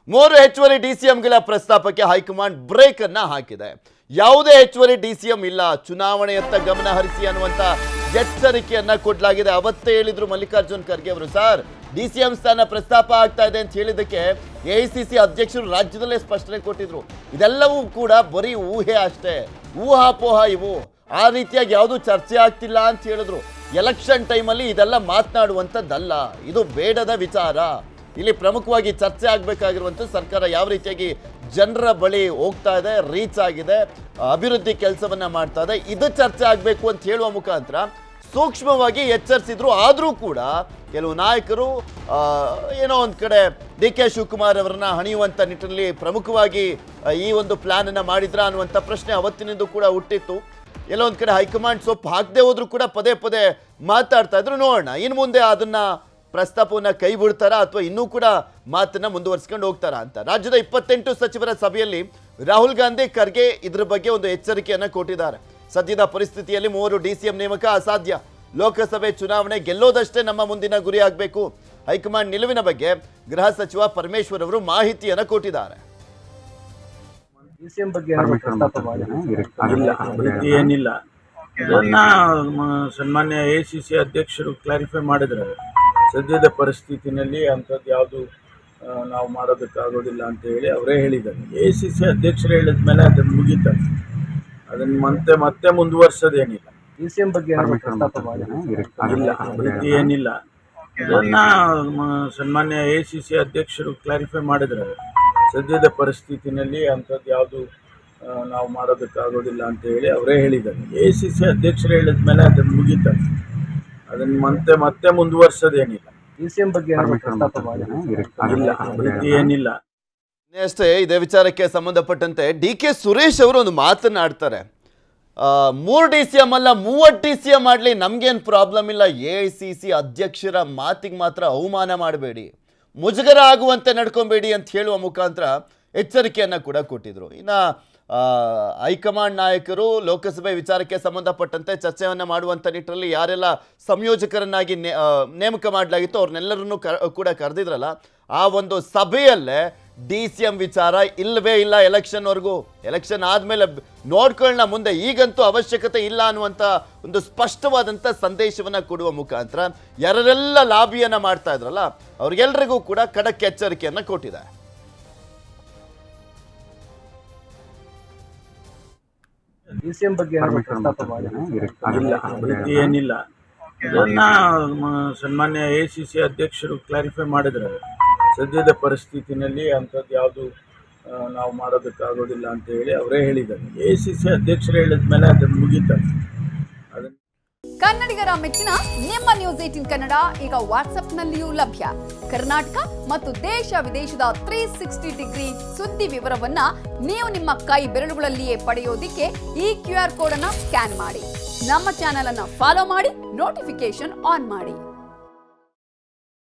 ಮೂರು ಹೆಚ್ಚುವರಿ ಡಿಸಿಎಂಗಳ ಪ್ರಸ್ತಾಪಕ್ಕೆ ಹೈಕಮಾಂಡ್ ಬ್ರೇಕ್ ಅನ್ನ ಹಾಕಿದೆ ಯಾವುದೇ ಹೆಚ್ಚುವರಿ ಡಿಸಿಎಂ ಇಲ್ಲ ಚುನಾವಣೆಯತ್ತ ಗಮನ ಹರಿಸಿ ಅನ್ನುವಂತ ಎಚ್ಚರಿಕೆಯನ್ನ ಕೊಡಲಾಗಿದೆ ಅವತ್ತೇ ಹೇಳಿದ್ರು ಮಲ್ಲಿಕಾರ್ಜುನ್ ಖರ್ಗೆ ಅವರು ಸರ್ ಡಿಸಿಎಂ ಸ್ಥಾನ ಪ್ರಸ್ತಾಪ ಆಗ್ತಾ ಇದೆ ಅಂತ ಹೇಳಿದ್ದಕ್ಕೆ ಎಐಸಿಸಿ ಅಧ್ಯಕ್ಷರು ರಾಜ್ಯದಲ್ಲೇ ಸ್ಪಷ್ಟನೆ ಕೊಟ್ಟಿದ್ರು ಇದೆಲ್ಲವೂ ಕೂಡ ಬರೀ ಊಹೆ ಅಷ್ಟೇ ಊಹಾಪೋಹ ಇವು ಆ ರೀತಿಯಾಗಿ ಯಾವುದು ಚರ್ಚೆ ಆಗ್ತಿಲ್ಲ ಅಂತ ಹೇಳಿದ್ರು ಎಲೆಕ್ಷನ್ ಟೈಮಲ್ಲಿ ಇದೆಲ್ಲ ಮಾತನಾಡುವಂಥದ್ದಲ್ಲ ಇದು ಬೇಡದ ವಿಚಾರ ಇಲ್ಲಿ ಪ್ರಮುಖವಾಗಿ ಚರ್ಚೆ ಆಗಬೇಕಾಗಿರುವಂಥ ಸರ್ಕಾರ ಯಾವ ರೀತಿಯಾಗಿ ಜನರ ಬಳಿ ಹೋಗ್ತಾ ಇದೆ ರೀಚ್ ಆಗಿದೆ ಅಭಿವೃದ್ಧಿ ಕೆಲಸವನ್ನ ಮಾಡ್ತಾ ಇದೆ ಇದು ಚರ್ಚೆ ಆಗಬೇಕು ಅಂತ ಹೇಳುವ ಮುಖಾಂತರ ಸೂಕ್ಷ್ಮವಾಗಿ ಎಚ್ಚರಿಸಿದ್ರು ಆದರೂ ಕೂಡ ಕೆಲವು ನಾಯಕರು ಆ, ಏನೋ ಒಂದು ಕಡೆ ಡಿ ಕೆ ಶಿವಕುಮಾರ್ ಅವರನ್ನ ಹಣಿಯುವಂಥ ನಿಟ್ಟಿನಲ್ಲಿ ಪ್ರಮುಖವಾಗಿ ಆ, ಈ ಒಂದು ಪ್ಲಾನ್ ಅನ್ನ ಮಾಡಿದ್ರ ಅನ್ನುವಂಥ ಪ್ರಶ್ನೆ ಅವತ್ತಿನಿಂದ ಕೂಡ ಹುಟ್ಟಿತ್ತು ಎಲ್ಲೋ ಒಂದು ಕಡೆ ಹೈಕಮಾಂಡ್ ಸೊಪ್ಪು ಹಾಕದೆ ಹೋದ್ರು ಕೂಡ ಪದೇ ಪದೇ ಮಾತಾಡ್ತಾ ಇದ್ರು ನೋಡೋಣ ಇನ್ನು ಮುಂದೆ ಅದನ್ನ ಪ್ರಸ್ತಾಪವನ್ನ ಕೈ ಬಿಡ್ತಾರಾ ಅಥವಾ ಇನ್ನೂ ಕೂಡ ಮಾತನ್ನ ಮುಂದುವರಿಸ್ಕೊಂಡು ಹೋಗ್ತಾರಾ ಅಂತ ರಾಜ್ಯದ ಇಪ್ಪತ್ತೆಂಟು ಸಚಿವರ ಸಭೆಯಲ್ಲಿ ರಾಹುಲ್ ಗಾಂಧಿ ಖರ್ಗೆ ಇದ್ರ ಬಗ್ಗೆ ಒಂದು ಎಚ್ಚರಿಕೆಯನ್ನ ಕೊಟ್ಟಿದ್ದಾರೆ ಸದ್ಯದ ಪರಿಸ್ಥಿತಿಯಲ್ಲಿ ಮೂವರು ಡಿಸಿಎಂ ನೇಮಕ ಅಸಾಧ್ಯ ಲೋಕಸಭೆ ಚುನಾವಣೆ ಗೆಲ್ಲೋದಷ್ಟೇ ನಮ್ಮ ಮುಂದಿನ ಗುರಿ ಆಗಬೇಕು ಹೈಕಮಾಂಡ್ ನಿಲುವಿನ ಬಗ್ಗೆ ಗೃಹ ಸಚಿವ ಪರಮೇಶ್ವರ್ ಅವರು ಮಾಹಿತಿಯನ್ನ ಕೊಟ್ಟಿದ್ದಾರೆ ಡಿಸಿಎಂ ಬಗ್ಗೆ ಏನಾದ್ರು ಪ್ರಸ್ತಾಪ ಮಾಡಿದ್ರೆ ಇಲ್ಲ ರೀತಿ ಏನಿಲ್ಲ ಇದನ್ನ ಮ- ಸನ್ಮಾನ್ಯ ಎ ಸಿ ಸಿ ಅಧ್ಯಕ್ಷರು ಕ್ಲಾರಿಫೈ ಮಾಡಿದ್ರೆ ಸದ್ಯದ ಪರಿಸ್ಥಿತಿನಲ್ಲಿ ಅಂಥದ್ದು ಯಾವುದು ಆ, ನಾವು ಮಾಡೋದಕ್ಕಾಗೋದಿಲ್ಲ ಅಂತ ಹೇಳಿ ಅವರೇ ಹೇಳಿದ್ದಾರೆ ಎ ಸಿ ಸಿ ಅಧ್ಯಕ್ಷರು ಹೇಳಿದ ಮೇಲೆ ಅದನ್ನು ಮುಗೀತಾರೆ ಅದನ್ನು ಮತ್ತೆ ಮತ್ತೆ ಮುಂದುವರ್ಸೋದೇನಿಲ್ಲ ಡಿಸಿಎಂ ಬಗ್ಗೆ ಏನಾದ್ರು ಪ್ರಸ್ತಾಪ ಮಾಡಿದ್ರೆ ಇಲ್ಲ ರೀತಿ ಏನಿಲ್ಲ ಇದನ್ನ ಮ- ಸನ್ಮಾನ್ಯ ಎ ಸಿ ಸಿ ಅಧ್ಯಕ್ಷರು ಕ್ಲಾರಿಫೈ ಮಾಡಿದ್ರೆ ಸದ್ಯದ ಪರಿಸ್ಥಿತಿನಲ್ಲಿ ಅಂಥದ್ದು ಯಾವುದು ಆ, ನಾವು ಮಾಡೋದಕ್ಕಾಗೋದಿಲ್ಲ ಅಂತ ಹೇಳಿ ಅವರೇ ಹೇಳಿದ್ದಾರೆ ಎ ಸಿ ಸಿ ಅಧ್ಯಕ್ಷರು ಹೇಳಿದ ಮೇಲೆ ಅದನ್ನು ಮುಗೀತಾರೆ ಅದನ್ನು ಮತ್ತೆ ಮತ್ತೆ ಮುಂದುವರ್ಸೋದೇನಿಲ್ಲ ಡಿಸಿಎಂ ಬಗ್ಗೆ ಏನಾದ್ರು ಪ್ರಸ್ತಾಪ ಮಾಡಿದ್ರೆ ಇಲ್ಲ ರೀತಿ ಏನಿಲ್ಲ ಅಷ್ಟೇ ಇದೇ ವಿಚಾರಕ್ಕೆ ಸಂಬಂಧಪಟ್ಟಂತೆ ಡಿ ಕೆ ಸುರೇಶ್ ಅವರು ಒಂದು ಮಾತನಾಡ್ತಾರೆ ಮೂರು ಡಿ ಸಿ ಎಂ ಅಲ್ಲ ಮೂವತ್ತು ಡಿ ಸಿ ಎಂ ಮಾಡಲಿ ನಮಗೇನು ಪ್ರಾಬ್ಲಮ್ ಇಲ್ಲ ಎ ಐ ಸಿ ಸಿ ಅಧ್ಯಕ್ಷರ ಮಾತಿಗೆ ಮಾತ್ರ ಅವಮಾನ ಮಾಡಬೇಡಿ ಮುಜುಗರ ಆಗುವಂತೆ ನಡ್ಕೊಬೇಡಿ ಅಂತ ಹೇಳುವ ಮುಖಾಂತರ ಎಚ್ಚರಿಕೆಯನ್ನು ಕೂಡ ಕೊಟ್ಟಿದ್ರು ಇನ್ನು ಆ, ಹೈಕಮಾಂಡ್ ನಾಯಕರು ಲೋಕಸಭೆ ವಿಚಾರಕ್ಕೆ ಸಂಬಂಧಪಟ್ಟಂತೆ ಚರ್ಚೆಯನ್ನು ಮಾಡುವಂಥ ನಿಟ್ಟಿನಲ್ಲಿ ಯಾರೆಲ್ಲ ಸಂಯೋಜಕರನ್ನಾಗಿ ನೇ- ಆ, ನೇಮಕ ಮಾಡಲಾಗಿತ್ತು ಅವ್ರನ್ನೆಲ್ಲರನ್ನು ಕ ಕೂಡ ಕರೆದಿದ್ರಲ್ಲ ಆ ಒಂದು ಸಭೆಯಲ್ಲೇ ಡಿ ಸಿ ಎಂ ವಿಚಾರ ಇಲ್ಲವೇ ಇಲ್ಲ ಎಲೆಕ್ಷನ್ವರೆಗೂ ಎಲೆಕ್ಷನ್ ಆದಮೇಲೆ ನೋಡ್ಕೊಳ್ಳೋಣ ಮುಂದೆ ಈಗಂತೂ ಅವಶ್ಯಕತೆ ಇಲ್ಲ ಅನ್ನುವಂಥ ಒಂದು ಸ್ಪಷ್ಟವಾದಂಥ ಸಂದೇಶವನ್ನು ಕೊಡುವ ಮುಖಾಂತರ ಯಾರೆಲ್ಲ ಲಾಬಿಯನ್ನು ಮಾಡ್ತಾ ಇದ್ರಲ್ಲ ಅವ್ರಿಗೆಲ್ರಿಗೂ ಕೂಡ ಖಡಕ್ ಎಚ್ಚರಿಕೆಯನ್ನು ಕೊಟ್ಟಿದೆ ಡಿಸಿಎಂ ಬಗ್ಗೆ ಏನಾದ್ರು ಪ್ರಸ್ತಾಪ ಮಾಡಿದ್ರೆ ಇಲ್ಲ ರೀತಿ ಏನಿಲ್ಲ ಇದನ್ನ ಮ- ಸನ್ಮಾನ್ಯ ಎ ಸಿ ಸಿ ಅಧ್ಯಕ್ಷರು ಕ್ಲಾರಿಫೈ ಮಾಡಿದ್ರೆ ಸದ್ಯದ ಪರಿಸ್ಥಿತಿನಲ್ಲಿ ಅಂಥದ್ದು ಯಾವುದು ಆ, ನಾವು ಮಾಡೋದಕ್ಕಾಗೋದಿಲ್ಲ ಅಂತ ಹೇಳಿ ಅವರೇ ಹೇಳಿದ್ದಾರೆ ಎ ಸಿ ಸಿ ಅಧ್ಯಕ್ಷರು ಹೇಳಿದ ಮೇಲೆ ಅದನ್ನು ಮುಗೀತಾರೆ ಅದನ್ನು ಕನ್ನಡಿಗರ ಮೆಚ್ಚಿನ ನಿಮ್ಮ ನ್ಯೂಸ್ ಏಟಿನ್ ಕನ್ನಡ ಈಗ ವಾಟ್ಸ್ಆಪ್ನಲ್ಲಿಯೂ ಲಭ್ಯ ಕರ್ನಾಟಕ ಮತ್ತು ದೇಶ ವಿದೇಶದ ತ್ರೀ ಸಿಕ್ಸ್ಟಿ ಡಿಗ್ರಿ ಸುದ್ದಿ ವಿವರವನ್ನ ನೀವು ನಿಮ್ಮ ಕೈ ಬೆರಳುಗಳಲ್ಲಿಯೇ ಪಡೆಯೋದಿಕ್ಕೆ ಈ ಕ್ಯೂ ಆರ್ ಕೋಡ್ ಅನ್ನ ಸ್ಕ್ಯಾನ್ ಮಾಡಿ ನಮ್ಮ ಚಾನೆಲ್ ಅನ್ನ ಫಾಲೋ ಮಾಡಿ ನೋಟಿಫಿಕೇಶನ್ ಆನ್ ಮಾಡಿ